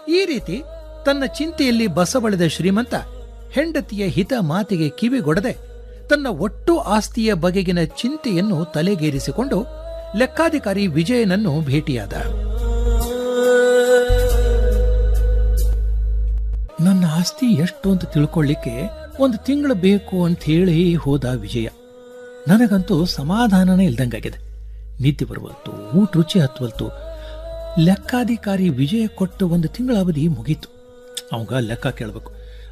ಈ ರೀತಿ ತನ್ನ ಚಿಂತೆಯಲ್ಲಿ ಬಸವಳಿದ ಶ್ರೀಮಂತ ಹೆಂಡತಿಯ ಹಿತ ಮಾತಿಗೆ ಕಿವಿಗೊಡದೆ ತನ್ನ ಒಟ್ಟು ಆಸ್ತಿಯ ಬಗೆಗಿನ ಚಿಂತೆಯನ್ನು ತಲೆಗೇರಿಸಿಕೊಂಡು ಲೆಕ್ಕಾಧಿಕಾರಿ ವಿಜಯನನ್ನು ಭೇಟಿಯಾದ ನನ್ನ ಆಸ್ತಿ ಎಷ್ಟು ಅಂತ ತಿಳ್ಕೊಳ್ಳಿಕ್ಕೆ ಒಂದು ತಿಂಗಳು ಬೇಕು ಅಂತ ಹೇಳಿ ಹೋದ ವಿಜಯ ನನಗಂತೂ ಸಮಾಧಾನನೇ ಇಲ್ದಂಗಾಗಿದೆ ನಿದ್ದೆ ಬರುವಲ್ತು ಊಟ ರುಚಿ ಹತ್ತುವಲ್ತು ಲೆಕ್ಕಾಧಿಕಾರಿ ವಿಜಯ ಕೊಟ್ಟ ಒಂದು ತಿಂಗಳ ಅವಧಿ ಮುಗೀತು ಅವಾಗ ಲೆಕ್ಕ ಕೇಳಬೇಕು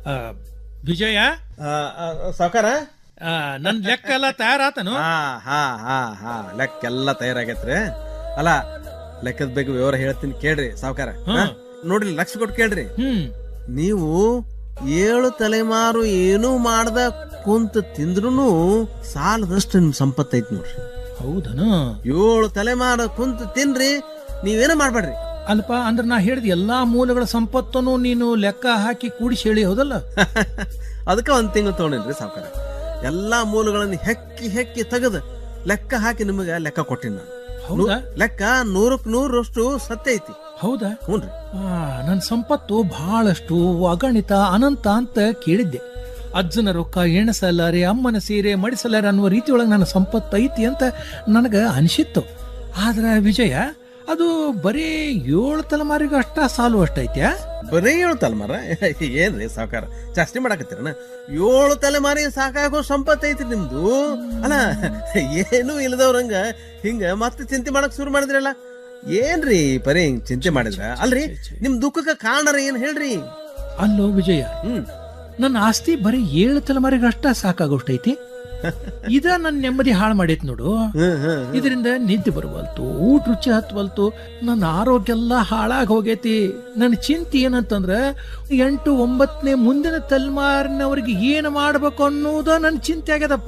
ವಿಜಯ ಸಾವುಕಾರ ನನ್ನ ಲೆಕ್ಕ ಎಲ್ಲ ತಯಾರಾತನು ಹಾ ಹಾ ಹಾ ಹಾ ಲೆಕ್ಕ ಎಲ್ಲ ತಯಾರಾಗೈತ್ರಿ ಅಲ್ಲ ಲೆಕ್ಕದ ಬಗ್ಗೆ ವಿವರ ಹೇಳ್ತೀನಿ ಕೇಳ್ರಿ ಸಾವುಕಾರ ಹಾ. ನೋಡ್ರಿ ಲಕ್ಷ ಕೊಟ್ಟು ಕೇಳ್ರಿ ಹ್ಮ್ ನೀವು ಏಳು ತಲೆಮಾರು ಏನೂ ಮಾಡ್ದ ಕುಂತ ತಿಂದ್ರೂ ಸಾಲದಷ್ಟು ನಿಮ್ ಸಂಪತ್ತು ಐತಿ ನೋಡ್ರಿ ಹೌದನು ಏಳು ತಲೆಮಾರು ಕುಂತ ತಿನ್ರಿ ನೀವೇನೋ ಮಾಡ್ಬೇಡ್ರಿ ಅಲ್ಪ ಅಂದ್ರೆ ನಾ ಹೇಳಿದ ಎಲ್ಲಾ ಮೂಲಗಳ ಸಂಪತ್ತನ್ನು ನೀನು ಲೆಕ್ಕ ಹಾಕಿ ಕೂಡಿಸಿ ಹೇಳಿ ಹೌದಲ್ಲ ಅದಕ್ಕೆ ಒಂದ್ ತಿಂಗಳು ತಗೊಂಡೇನ್ರಿ ಸಾವುಕಾರ ಎಲ್ಲಾ ಮೂಲಗಳನ್ನು ಹೆಕ್ಕಿ ಹೆಕ್ಕಿ ತೆಗೆದು ಲೆಕ್ಕ ಹಾಕಿ ನಿಮಗೆ ಲೆಕ್ಕ ಕೊಟ್ಟಿನಿ ನಾನು ಹೌದಾ ಲೆಕ್ಕ ನೂರಕ್ ನೂರಷ್ಟು ಸತ್ಯ ಐತಿ ಹೌದಾ ಹ್ಞೂನ್ರಿ ನನ್ನ ಸಂಪತ್ತು ಬಹಳಷ್ಟು ಅಗಣಿತ ಅನಂತ ಅಂತ ಕೇಳಿದ್ದೆ ಅಜ್ಜನ ರೊಕ್ಕ ಎಣಸಲಾರೆ ಅಮ್ಮನ ಸೀರೆ ಮಡಿಸಲಾರೆ ಅನ್ನುವ ರೀತಿಯೊಳಗೆ ನನ್ನ ಸಂಪತ್ತು ಐತಿ ಅಂತ ನನಗೆ ಅನಿಸಿತ್ತು ಆದ್ರೆ ವಿಜಯ ಅದು ಬರೀ ಏಳು ತಲೆಮಾರಿಗೆ ಅಷ್ಟ ಸಾಲು ಅಷ್ಟೈತ್ಯಾ ಬರೀ ಏಳು ತಲೆಮಾರ ಏನ್ರಿ ಸಾವುಕಾರ ಜಾಸ್ತಿ ಮಾಡಕತ್ತೀರನ ಏಳು ತಲೆಮಾರಿ ಸಾಕಾಗೋ ಸಂಪತ್ತು ಐತ್ರಿ ನಿಮ್ದು ಅಲ್ಲ ಏನು ಇಲ್ಲದವ್ರಂಗ ಹಿಂಗ ಮತ್ತೆ ಚಿಂತೆ ಮಾಡಕ್ ಶುರು ಮಾಡಿದ್ರಲ್ಲ ಏನ್ರಿ ಬರೀ ಹಿಂಗ್ ಚಿಂತೆ ಮಾಡಿದ್ರ ಅಲ್ರಿ ನಿಮ್ ದುಃಖಕ್ಕ ಕಾರಣ ಏನ್ ಹೇಳ್ರಿ ಅಲ್ಲೋ ವಿಜಯ ಹ್ಮ್ ನನ್ನ ಆಸ್ತಿ ಬರೀ ಏಳು ತಲೆಮಾರಿಗೆ ಅಷ್ಟ ಸಾಕಾಗೋಷ್ಟೈತಿ ಇದ ನನ್ನ ನೆಮ್ಮದಿ ಹಾಳು ಮಾಡೈತಿ ನೋಡು ಹ್ಮ್ ಹ್ಮ್ ಇದರಿಂದ ನಿದ್ದೆ ಬರುವಲ್ತು ಊಟ ರುಚಿ ಹತ್ವಲ್ತು ನನ್ನ ಆರೋಗ್ಯ ಎಲ್ಲ ಹಾಳಾಗಿ ಹೋಗೈತಿ ನನ್ನ ಚಿಂತೆ ಏನಂತಂದ್ರ ಎಂಟು ಒಂಬತ್ತನೇ ಮುಂದಿನ ತಲೆಮಾರಿನವ್ರಿಗೆ ಏನು ಮಾಡ್ಬೇಕು ಅನ್ನೋದ ನನ್ನ ಚಿಂತೆ ಆಗ್ಯದಪ್ಪ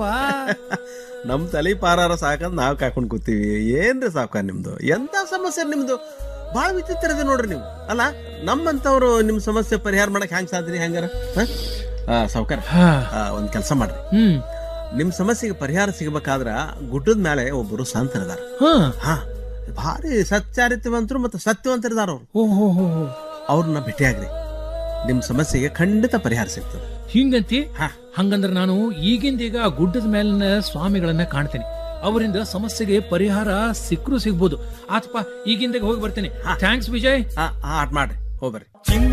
ನಮ್ ತಲೆ ಪಾರಾರ ಸಾಕಂದ್ ನಾವ್ ಕಾಕೊಂಡ್ ಕೂತೀವಿ ಏನ್ರಿ ಸಾವುಕಾರ ನಿಮ್ದು ಎಂತ ಸಮಸ್ಯೆ ನಿಮ್ದು ಬಾಳ ವಿಚಿತ್ರ ಇದೆ ನೋಡ್ರಿ ನೀವು ಅಲ್ಲ ನಮ್ಮಂತವ್ರು ನಿಮ್ ಸಮಸ್ಯೆ ಪರಿಹಾರ ಮಾಡಕ್ ಹೆಂಗ್ ಸಾಧ್ರಿ ಹೆಂಗಾರ ಸಾವುಕಾರ ಹಾ, ಒಂದ್ ಕೆಲಸ ಮಾಡ್ರಿ ಹ್ಮ್ ನಿಮ್ ಸಮಸ್ಯೆಗೆ ಪರಿಹಾರ ಸಿಗಬೇಕಾದ್ರ ಗುಡ್ಡದ ಮೇಲೆ ಒಬ್ಬರು ಸಂತರಿದಾರ ಹಾ ಹಾ ಭಾರಿ ಸಚ್ಚಾರಿತ್ಯವಂತರು ಮತ್ತೆ ಸತ್ಯವಂತರಿದಾರ ಅವ್ರು ಓಹೋ ಹೋ ಅವ್ರನ್ನ ಭೇಟಿಯಾಗ್ರಿ ನಿಮ್ ಸಮಸ್ಯೆಗೆ ಖಂಡಿತ ಪರಿಹಾರ ಸಿಗ್ತದೆ ಹಿಂಗಂತಿ ಹಾ. ಹಂಗಂದ್ರ ನಾನು ಈಗಿಂದೀಗ ಆ ಗುಡ್ಡದ ಮೇಲಿನ ಸ್ವಾಮಿಗಳನ್ನ ಕಾಣ್ತೇನೆ ಅವರಿಂದ ಸಮಸ್ಯೆಗೆ ಪರಿಹಾರ ಸಿಕ್ಕರು ಸಿಗ್ಬೋದು ಆತಪ್ಪ ಈಗಿಂದಾಗ ಹೋಗಿ ಬರ್ತೇನೆ ಥ್ಯಾಂಕ್ಸ್ ವಿಜಯ್ ಹಾ ಹಾ ಅಟ್ ಮಾಡ್ರಿ ಹೋಗ್ಬರ್ರಿ ಚಿನ್ನ